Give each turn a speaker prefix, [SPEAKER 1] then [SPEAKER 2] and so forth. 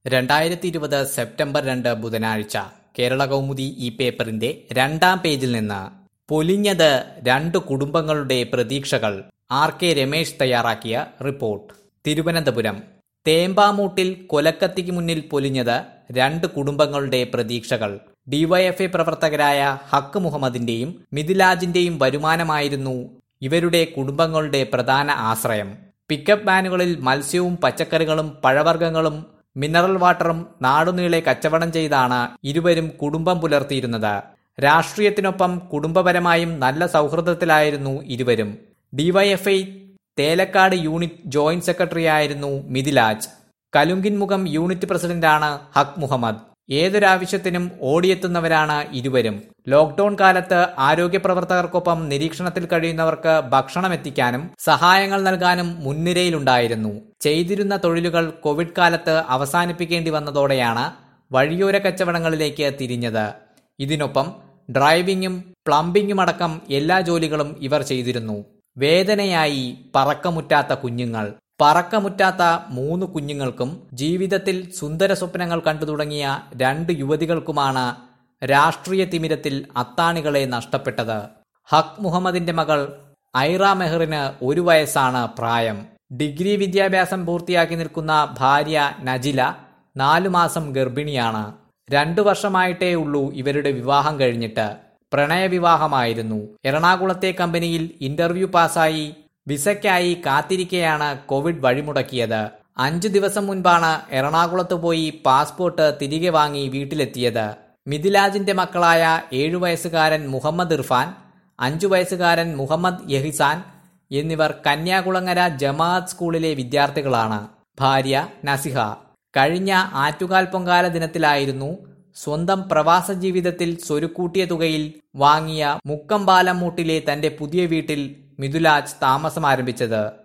[SPEAKER 1] രണ്ടായിരത്തി ഇരുപത് സെപ്റ്റംബർ രണ്ട് ബുധനാഴ്ച കേരള കൗമുദി ഈ പേപ്പറിന്റെ രണ്ടാം പേജിൽ നിന്ന് പൊലിഞ്ഞത് രണ്ട് കുടുംബങ്ങളുടെ പ്രതീക്ഷകൾ ആർ കെ രമേശ് തയ്യാറാക്കിയ റിപ്പോർട്ട് തിരുവനന്തപുരം തേമ്പാമൂട്ടിൽ കൊലക്കത്തിക്ക് മുന്നിൽ പൊലിഞ്ഞത് രണ്ട് കുടുംബങ്ങളുടെ പ്രതീക്ഷകൾ ഡിവൈഎഫ്ഐ പ്രവർത്തകരായ ഹക്ക് മുഹമ്മദിന്റെയും മിഥിലാജിന്റെയും വരുമാനമായിരുന്നു ഇവരുടെ കുടുംബങ്ങളുടെ പ്രധാന ആശ്രയം പിക്കപ്പ് വാനുകളിൽ മത്സ്യവും പച്ചക്കറികളും പഴവർഗ്ഗങ്ങളും മിനറൽ വാട്ടറും നാടുനീളെ കച്ചവടം ചെയ്താണ് ഇരുവരും കുടുംബം പുലർത്തിയിരുന്നത് രാഷ്ട്രീയത്തിനൊപ്പം കുടുംബപരമായും നല്ല സൗഹൃദത്തിലായിരുന്നു ഇരുവരും ഡിവൈഎഫ്ഐ തേലക്കാട് യൂണിറ്റ് ജോയിന്റ് സെക്രട്ടറിയായിരുന്നു മിഥിലാജ് കലുങ്കിൻമുഖം യൂണിറ്റ് പ്രസിഡന്റാണ് ഹക് മുഹമ്മദ് ഏതൊരാവശ്യത്തിനും ഓടിയെത്തുന്നവരാണ് ഇരുവരും ലോക്ഡൌൺ കാലത്ത് ആരോഗ്യ പ്രവർത്തകർക്കൊപ്പം നിരീക്ഷണത്തിൽ കഴിയുന്നവർക്ക് ഭക്ഷണം എത്തിക്കാനും സഹായങ്ങൾ നൽകാനും മുൻനിരയിലുണ്ടായിരുന്നു ചെയ്തിരുന്ന തൊഴിലുകൾ കോവിഡ് കാലത്ത് അവസാനിപ്പിക്കേണ്ടി വന്നതോടെയാണ് വഴിയോര കച്ചവടങ്ങളിലേക്ക് തിരിഞ്ഞത് ഇതിനൊപ്പം ഡ്രൈവിംഗും പ്ലംബിംഗും അടക്കം എല്ലാ ജോലികളും ഇവർ ചെയ്തിരുന്നു വേദനയായി പറക്കമുറ്റാത്ത കുഞ്ഞുങ്ങൾ പറക്കമുറ്റാത്ത മൂന്ന് കുഞ്ഞുങ്ങൾക്കും ജീവിതത്തിൽ സുന്ദര സ്വപ്നങ്ങൾ കണ്ടു തുടങ്ങിയ രണ്ട് യുവതികൾക്കുമാണ് രാഷ്ട്രീയ തിമിരത്തിൽ അത്താണികളെ നഷ്ടപ്പെട്ടത് ഹക് മുഹമ്മദിന്റെ മകൾ ഐറ മെഹറിന് ഒരു വയസ്സാണ് പ്രായം ഡിഗ്രി വിദ്യാഭ്യാസം പൂർത്തിയാക്കി നിൽക്കുന്ന ഭാര്യ നജില നാലു മാസം ഗർഭിണിയാണ് രണ്ടു വർഷമായിട്ടേ ഉള്ളൂ ഇവരുടെ വിവാഹം കഴിഞ്ഞിട്ട് പ്രണയവിവാഹമായിരുന്നു എറണാകുളത്തെ കമ്പനിയിൽ ഇന്റർവ്യൂ പാസായി വിസയ്ക്കായി കാത്തിരിക്കെയാണ് കോവിഡ് വഴിമുടക്കിയത് അഞ്ചു ദിവസം മുൻപാണ് എറണാകുളത്ത് പോയി പാസ്പോർട്ട് തിരികെ വാങ്ങി വീട്ടിലെത്തിയത് മിഥിലാജിന്റെ മക്കളായ ഏഴു വയസ്സുകാരൻ മുഹമ്മദ് ഇർഫാൻ അഞ്ചു വയസ്സുകാരൻ മുഹമ്മദ് യഹിസാൻ എന്നിവർ കന്യാകുളങ്ങര ജമാഅത്ത് സ്കൂളിലെ വിദ്യാർത്ഥികളാണ് ഭാര്യ നസിഹ കഴിഞ്ഞ ആറ്റുകാൽ പൊങ്കാല ദിനത്തിലായിരുന്നു സ്വന്തം പ്രവാസ ജീവിതത്തിൽ സ്വരുക്കൂട്ടിയ തുകയിൽ വാങ്ങിയ മുക്കമ്പാലം മൂട്ടിലെ തന്റെ പുതിയ വീട്ടിൽ മിഥുലാജ് താമസം ആരംഭിച്ചത്